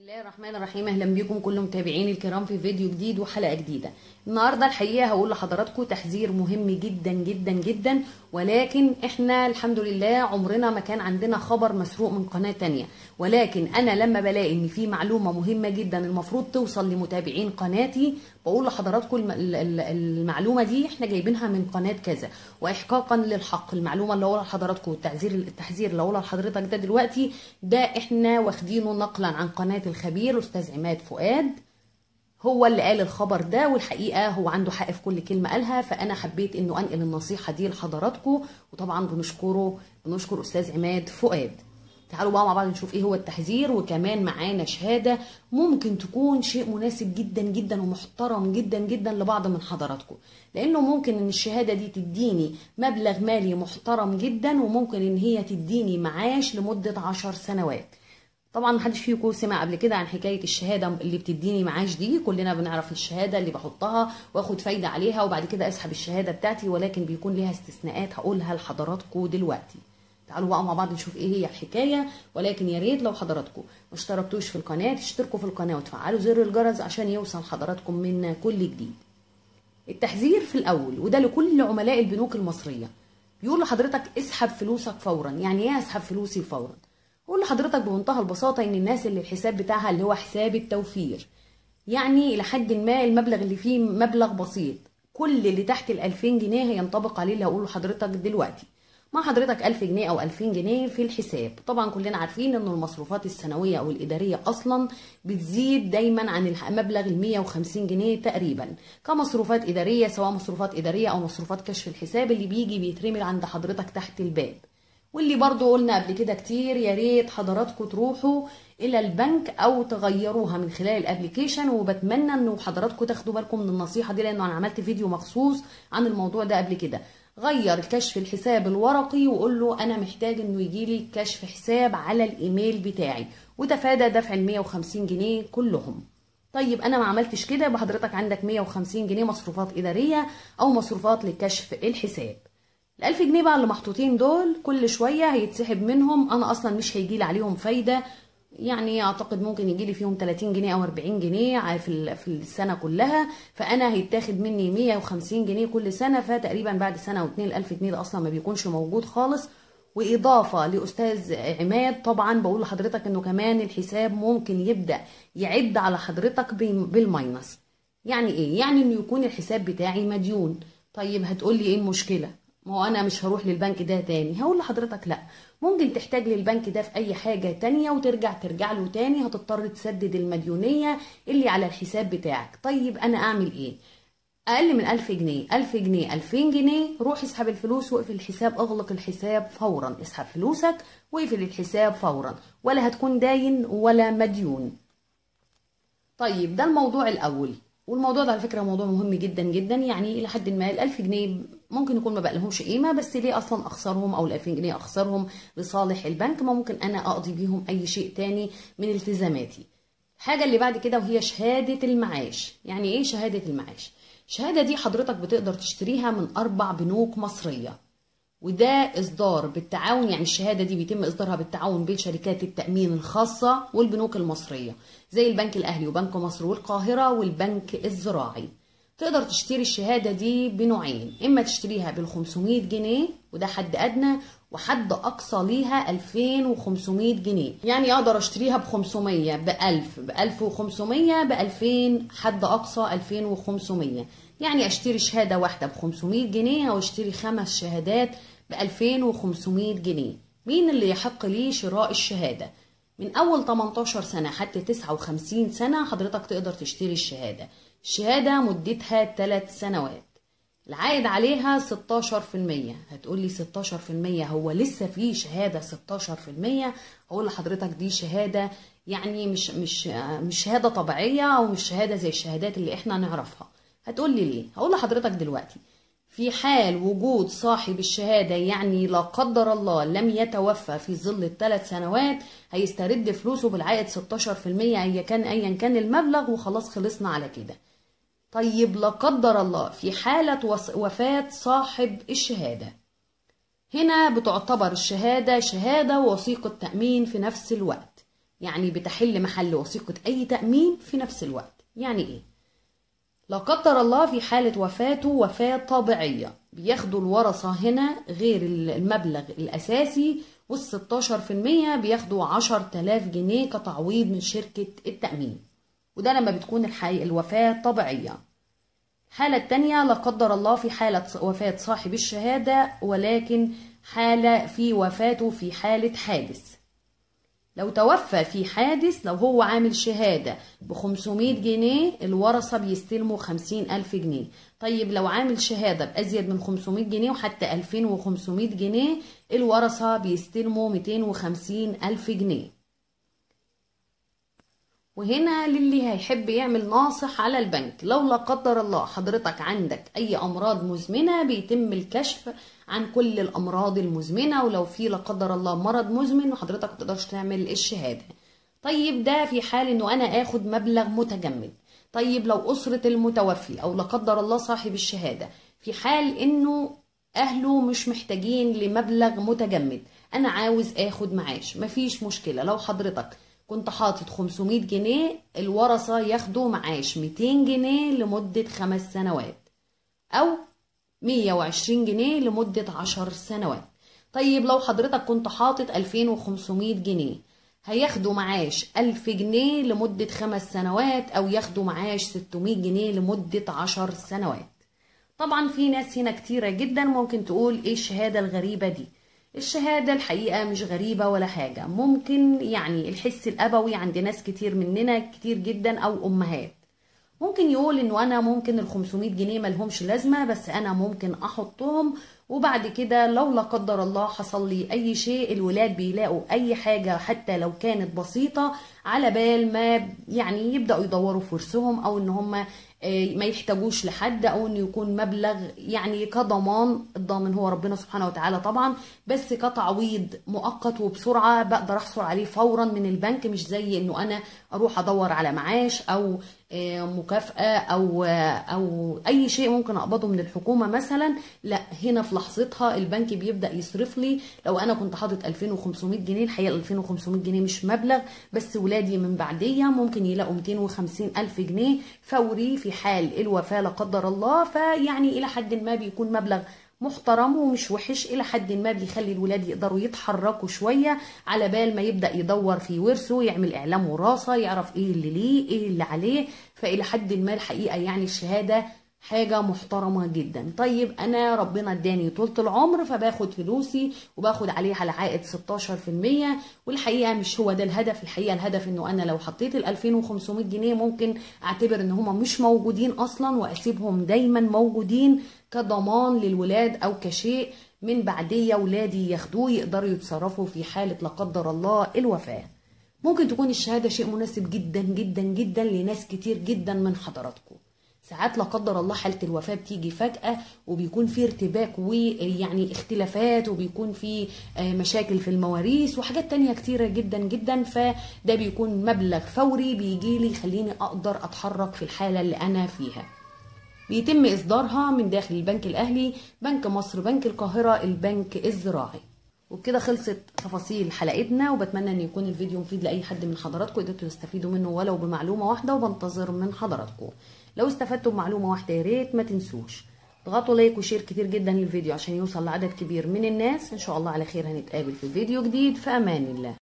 الله الرحمن الرحيم اهلا بيكم كل متابعين الكرام في فيديو جديد وحلقه جديده النهارده الحقيقه هقول لحضراتكم تحذير مهم جدا جدا جدا ولكن احنا الحمد لله عمرنا ما كان عندنا خبر مسروق من قناه تانية ولكن انا لما بلاقي ان في معلومه مهمه جدا المفروض توصل لمتابعين قناتي بقول لحضراتكم الم- ال- ال- المعلومه دي احنا جايبينها من قناه كذا واحقاقا للحق المعلومه اللي هقولها لحضراتكم والتحذير التحذير اللي هقولها لحضرتك ده دلوقتي ده احنا واخدينه نقلا عن قناه الخبير استاذ عماد فؤاد هو اللي قال الخبر ده والحقيقه هو عنده حق في كل كلمه قالها فانا حبيت انه انقل النصيحه دي لحضراتكم وطبعا بنشكره بنشكر استاذ عماد فؤاد تعالوا بقى مع بعض نشوف ايه هو التحذير وكمان معانا شهاده ممكن تكون شيء مناسب جدا جدا ومحترم جدا جدا لبعض من حضراتكم لانه ممكن ان الشهاده دي تديني مبلغ مالي محترم جدا وممكن ان هي تديني معاش لمده عشر سنوات طبعا محدش فيكم سمع قبل كده عن حكايه الشهاده اللي بتديني معاش دي كلنا بنعرف الشهاده اللي بحطها واخد فايده عليها وبعد كده اسحب الشهاده بتاعتي ولكن بيكون ليها استثناءات هقولها لحضراتكم دلوقتي تعالوا بقى مع بعض نشوف ايه هي الحكايه ولكن يا ريت لو حضراتكم ما اشتركتوش في القناه تشتركوا في القناه وتفعلوا زر الجرس عشان يوصل حضراتكم منا كل جديد التحذير في الاول وده لكل عملاء البنوك المصريه بيقول لحضرتك اسحب فلوسك فورا يعني ايه اسحب فلوسي فورا اقول لحضرتك بمنتهى البساطه ان الناس اللي الحساب بتاعها اللي هو حساب التوفير يعني الى حد ما المبلغ اللي فيه مبلغ بسيط كل اللي تحت ال 2000 جنيه هينطبق عليه اللي هقوله لحضرتك دلوقتي مع حضرتك 1000 جنيه او 2000 جنيه في الحساب طبعا كلنا عارفين ان المصروفات السنويه او الاداريه اصلا بتزيد دايما عن الح- مبلغ ال 150 جنيه تقريبا كمصروفات اداريه سواء مصروفات اداريه او مصروفات كشف الحساب اللي بيجي بيترمي عند حضرتك تحت الباب واللي برضو قلنا قبل كده كتير يا ريت حضراتكم تروحوا الى البنك او تغيروها من خلال الابليكيشن وبتمنى انه حضراتكم تاخدوا بالكم من النصيحه دي لانه انا عملت فيديو مخصوص عن الموضوع ده قبل كده غير كشف الحساب الورقي وقول له انا محتاج انه يجي لي كشف حساب على الايميل بتاعي وتفادى دفع ال 150 جنيه كلهم طيب انا ما عملتش كده يبقى حضرتك عندك 150 جنيه مصروفات اداريه او مصروفات لكشف الحساب ال 1000 جنيه بقى اللي محطوطين دول كل شويه هيتسحب منهم انا اصلا مش هيجي لي عليهم فايده يعني اعتقد ممكن يجي لي فيهم 30 جنيه او 40 جنيه ع- في ال- في السنه كلها فانا هيتاخد مني 150 جنيه كل سنه فتقريبا بعد سنه واتنين ال 1000 جنيه ده اصلا ما بيكونش موجود خالص واضافه لاستاذ عماد طبعا بقول لحضرتك انه كمان الحساب ممكن يبدا يعد على حضرتك بال- بالماينس يعني ايه يعني انه يكون الحساب بتاعي مديون طيب هتقولي ايه المشكله ما هو انا مش هروح للبنك ده تاني هقول لحضرتك لا ممكن تحتاج للبنك ده في اي حاجه تانية وترجع ترجع له تاني هتضطر تسدد المديونيه اللي على الحساب بتاعك طيب انا اعمل ايه اقل من 1000 جنيه 1000 جنيه 2000 جنيه روح اسحب الفلوس واقفل الحساب اغلق الحساب فورا اسحب فلوسك واقفل الحساب فورا ولا هتكون داين ولا مديون طيب ده الموضوع الاول والموضوع ده على فكره موضوع مهم جدا جدا يعني الى حد ما ال 1000 جنيه ممكن يكون ما بقى لهمش قيمه بس ليه اصلا اخسرهم او ال 2000 جنيه اخسرهم لصالح البنك ما ممكن انا اقضي بيهم اي شيء تاني من التزاماتي الحاجه اللي بعد كده وهي شهاده المعاش يعني ايه شهاده المعاش الشهاده دي حضرتك بتقدر تشتريها من اربع بنوك مصريه وده اصدار بالتعاون يعني الشهاده دي بيتم اصدارها بالتعاون بين شركات التامين الخاصه والبنوك المصريه زي البنك الاهلي وبنك مصر والقاهره والبنك الزراعي تقدر تشتري الشهاده دي بنوعين اما تشتريها بال 500 جنيه وده حد ادنى وحد اقصى ليها 2500 جنيه يعني اقدر اشتريها ب 500 ب 1000 ب 1500 ب 2000 حد اقصى 2500 يعني اشتري شهاده واحده ب 500 جنيه او اشتري خمس شهادات ب 2500 جنيه مين اللي يحق ليه شراء الشهاده من اول 18 سنه حتى 59 سنه حضرتك تقدر تشتري الشهاده الشهاده مدتها 3 سنوات العائد عليها 16% هتقولي 16% هو لسه في شهاده 16% هقول لحضرتك دي شهاده يعني مش مش مش شهاده طبيعيه او مش شهاده زي الشهادات اللي احنا نعرفها هتقولي ليه هقول لحضرتك دلوقتي في حال وجود صاحب الشهادة يعني لا قدر الله لم يتوفى في ظل الثلاث سنوات هيسترد فلوسه بالعائد 16% أيا كان أيا كان المبلغ وخلاص خلصنا على كده طيب لا قدر الله في حالة وص- وفاة صاحب الشهادة هنا بتعتبر الشهادة شهادة وثيقة تأمين في نفس الوقت يعني بتحل محل وثيقة أي تأمين في نفس الوقت يعني إيه؟ لا قدر الله في حالة وفاته وفاة طبيعية بياخدوا الورثة هنا غير المبلغ الأساسي والستاشر في المية بياخدوا عشر تلاف جنيه كتعويض من شركة التأمين وده لما بتكون الحقيقة الوفاة طبيعية الحالة التانية لا قدر الله في حالة وفاة صاحب الشهادة ولكن حالة في وفاته في حالة حادث لو توفى في حادث لو هو عامل شهادة ب 500 جنيه الورثة بيستلموا 50 ألف جنيه طيب لو عامل شهادة بأزيد من 500 جنيه وحتى 2500 جنيه الورثة بيستلموا 250 ألف جنيه وهنا للي هيحب يعمل ناصح على البنك لو لا قدر الله حضرتك عندك اي امراض مزمنه بيتم الكشف عن كل الامراض المزمنه ولو في لا قدر الله مرض مزمن وحضرتك ما تقدرش تعمل الشهاده طيب ده في حال انه انا اخد مبلغ متجمد طيب لو اسره المتوفي او لا قدر الله صاحب الشهاده في حال انه اهله مش محتاجين لمبلغ متجمد انا عاوز اخد معاش مفيش مشكله لو حضرتك كنت حاطط 500 جنيه الورثة ياخدوا معاش 200 جنيه لمدة خمس سنوات أو 120 جنيه لمدة 10 سنوات طيب لو حضرتك كنت حاطط 2500 جنيه هياخدوا معاش 1000 جنيه لمدة خمس سنوات أو ياخدوا معاش 600 جنيه لمدة 10 سنوات طبعا في ناس هنا كتيرة جدا ممكن تقول ايه الشهادة الغريبة دي الشهادة الحقيقة مش غريبة ولا حاجة ممكن يعني الحس الأبوي عند ناس كتير مننا كتير جدا أو أمهات ممكن يقول انه انا ممكن ال 500 جنيه ملهمش لازمه بس انا ممكن احطهم وبعد كده لو لا قدر الله حصل لي اي شيء الولاد بيلاقوا اي حاجه حتى لو كانت بسيطه على بال ما يعني يبداوا يدوروا في ورثهم او ان هم ما يحتاجوش لحد او انه يكون مبلغ يعني كضمان الضامن هو ربنا سبحانه وتعالى طبعا بس كتعويض مؤقت وبسرعه بقدر احصل عليه فورا من البنك مش زي انه انا اروح ادور على معاش او مكافاه او او اي شيء ممكن اقبضه من الحكومه مثلا لا هنا في لحظتها البنك بيبدا يصرف لي لو انا كنت حاطط 2500 جنيه الحقيقه 2500 جنيه مش مبلغ بس ولادي من بعديه ممكن يلاقوا 250 الف جنيه فوري في حال الوفاه لا قدر الله فيعني الى حد ما بيكون مبلغ محترم ومش وحش الى حد ما بيخلي الولاد يقدروا يتحركوا شويه على بال ما يبدا يدور في ورثه يعمل اعلام وراثه يعرف ايه اللي ليه ايه اللي عليه فالى حد ما الحقيقه يعني الشهاده حاجة محترمة جدا طيب أنا ربنا اداني طولة العمر فباخد فلوسي وباخد عليها العائد 16% والحقيقة مش هو ده الهدف الحقيقة الهدف إنه أنا لو حطيت ال 2500 جنيه ممكن أعتبر إن هما مش موجودين أصلا وأسيبهم دايما موجودين كضمان للولاد أو كشيء من بعدية ولادي ياخدوه يقدروا يتصرفوا في حالة لا قدر الله الوفاة ممكن تكون الشهادة شيء مناسب جدا جدا جدا لناس كتير جدا من حضراتكم ساعات لا قدر الله حاله الوفاه بتيجي فجاه وبيكون في ارتباك ويعني اختلافات وبيكون في مشاكل في المواريث وحاجات تانية كتيره جدا جدا فده بيكون مبلغ فوري بيجي لي يخليني اقدر اتحرك في الحاله اللي انا فيها بيتم اصدارها من داخل البنك الاهلي بنك مصر بنك القاهره البنك الزراعي وبكده خلصت تفاصيل حلقتنا وبتمنى ان يكون الفيديو مفيد لاي حد من حضراتكم قدرتوا تستفيدوا منه ولو بمعلومه واحده وبنتظر من حضراتكم لو استفدتوا بمعلومه واحده يا ريت ما تنسوش اضغطوا لايك وشير كتير جدا للفيديو عشان يوصل لعدد كبير من الناس ان شاء الله على خير هنتقابل في فيديو جديد في امان الله